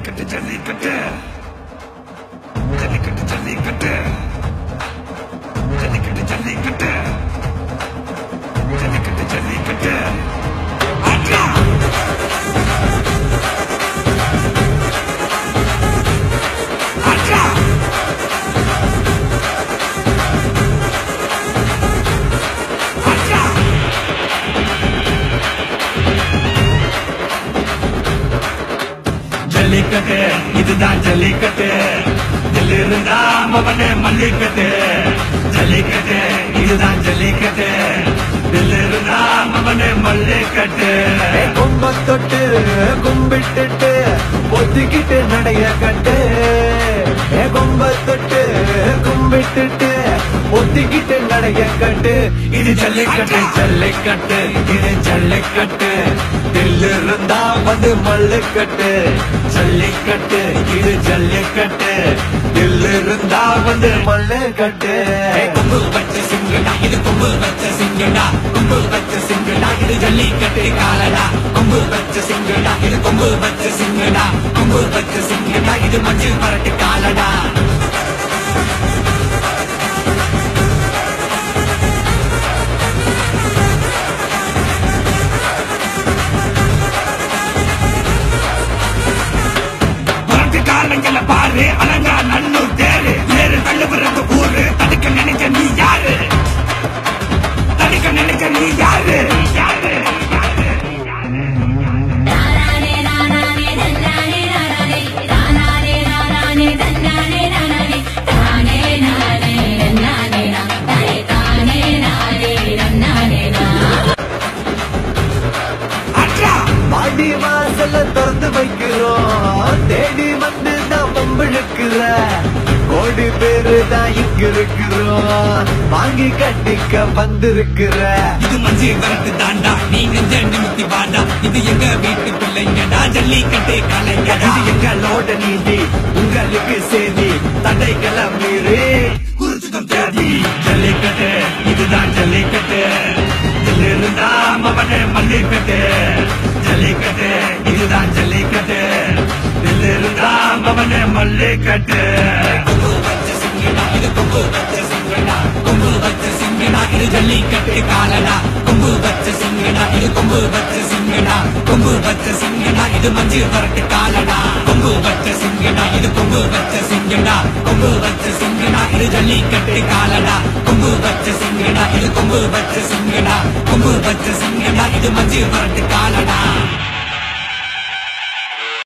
ஜல்லிக்கட்டு ஜல்லிக்கட்டு ஜல்லிக்கட்டு ஜல்லிக்கட்டு ஜல்லிக்கட்டு ஜல்லிக்கட்டு ஜல்லிக்கட்டு ஜல்லிக்கட்டு ஆட்ரா ஆட்ரா ஆட்ரா ஜல்லிக்கட்டு இதுதான் ஜல்லிக்கட்டு தில் இருந்தா மவனே மல்லிக்கட்டு ஜல்லிக்கட்டு இதுதான் ஜல்லிக்கட்டு தில் இருந்தா மவனே மல்லிக்கட்டு கும்ப தொட்டு கும்பிட்டுட்டு ஒத்திக்கிட்டு நடைய கட்டு ஏ கும்ப தொட்டு கும்பிட்டுட்டு ஒத்திக்கிட்டு நடைய கட்டு இது ஜல்லிக்கட்டு ஜல்லிக்கட்டு இது ஜல்லிக்கட்டு தில்லு இருந்தா வந்து மல்லுக்கட்டு ஜல்லிக்கட்டு இது ஜல்லிக்கட்டு தில்லு இருந்தா வந்து மல்லுக்கட்டு கொம்பு வச்ச சிங்கடா இது கொம்பு வச்ச சிங்கடா கொம்பு வச்ச சிங்கடா இது ஜல்லிக்கட்டு காலடா கொம்பு வச்ச சிங்கடா இது கொம்பு வச்ச சிங்கடா கொம்பு வச்ச சிங்கடா இது மஞ்சள் பரட்டு காலடா உனக்கு காரணங்களை பாரு அலங்கா நல்லூர் தேரு ஏறு தள்ளுபுறது ஊரு தடுக்க நினைக்க நீ யாரு தடுக்க நினைக்க நீ யாரு யாரு தானானே நானானே தன்னானே நானானே தானானே நானானே தன்னானே நானானே தானே நானே நன்னானே நா தானே தானே நானே நன்னானே நா அட்ரா மாடி வாசல்ல திறந்து வைக்கிறோம் தேடி வந்து நான் பம்பிழுக்கிற கோடி பேரு தான் இங்க இருக்கிறோம் வாங்கி கட்டிக்க வந்திருக்கிற இது மஞ்சி வரத்து தாண்டா நீ நெஞ்ச நிமித்தி வாடா இது எங்க வீட்டு பிள்ளைங்கடா ஜல்லிக்கட்டு கலைஞடா இது எங்களோட நீதி உங்களுக்கு செய்தி தடைகளை மீறி குறிச்சுக்கும் தேதி ஜல்லிக்கட்டு இதுதான் ஜல்லிக்கட்டு இதில் இருந்தா மவனே மல்லிக்கட்டு ஜல்லிக்கட்டு இதுதான் ஜல்லிக்கட்டு இதில் இருந்தா மவனே மல்லிக்கட்டு கொம்பு வச்ச சிங்கடா இது கொம்பு வச்ச சிங்கடா கொம்பு வச்ச சிங்கடா இது ஜல்லிக்கட்டு காலடா கொம்பு வச்ச சிங்கடா இது கொம்பு வச்ச சிங்கடா கொம்பு வச்ச சிங்கடா இது மஞ்சு வரட்டு காலடா கொம்பு வச்ச சிங்கடா இது கொம்பு வச்ச சிங்கடா கொம்பு வச்ச சிங்கடா இது ஜல்லிக்கட்டு காலடா கொம்பு வச்ச சிங்கடா இது கொம்பு வச்ச சிங்கடா கொம்பு வச்ச சிங்கடா இது மஞ்சு வரட்டு காலடா